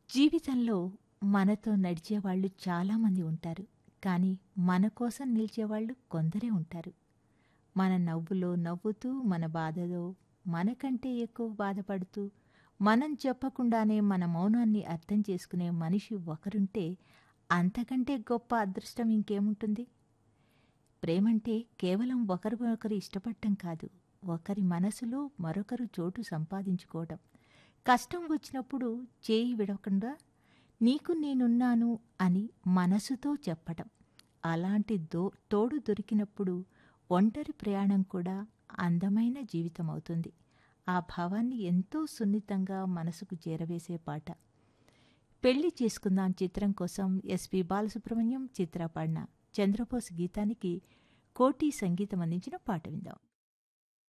జీవితంలో మనతో నడిచేవాళ్ళు చాలామంది ఉంటారు కానీ మన కోసం నిలిచేవాళ్ళు కొందరే ఉంటారు మన నవ్వులో నవ్వుతూ మన బాధలో మనకంటే ఎక్కువ బాధపడుతూ మనం చెప్పకుండానే మన మౌనాన్ని అర్థం చేసుకునే మనిషి ఒకరుంటే అంతకంటే గొప్ప అదృష్టం ఇంకేముంటుంది ప్రేమంటే కేవలం ఒకరు ఒకరు ఇష్టపడటం కాదు ఒకరి మనసులో మరొకరు చోటు సంపాదించుకోవడం కష్టం వచ్చినప్పుడు చేయి విడవకుండా నీకు నేనున్నాను అని మనసుతో చెప్పటం అలాంటి దో తోడు దొరికినప్పుడు ఒంటరి ప్రయాణం కూడా అందమైన జీవితం అవుతుంది ఆ భావాన్ని ఎంతో సున్నితంగా మనసుకు చేరవేసే పాట పెళ్లి చేసుకుందాం చిత్రం కోసం ఎస్పి బాలసుబ్రహ్మణ్యం చిత్ర పాడిన చంద్రబోస్ గీతానికి కోటి సంగీతం అందించిన పాట విందాం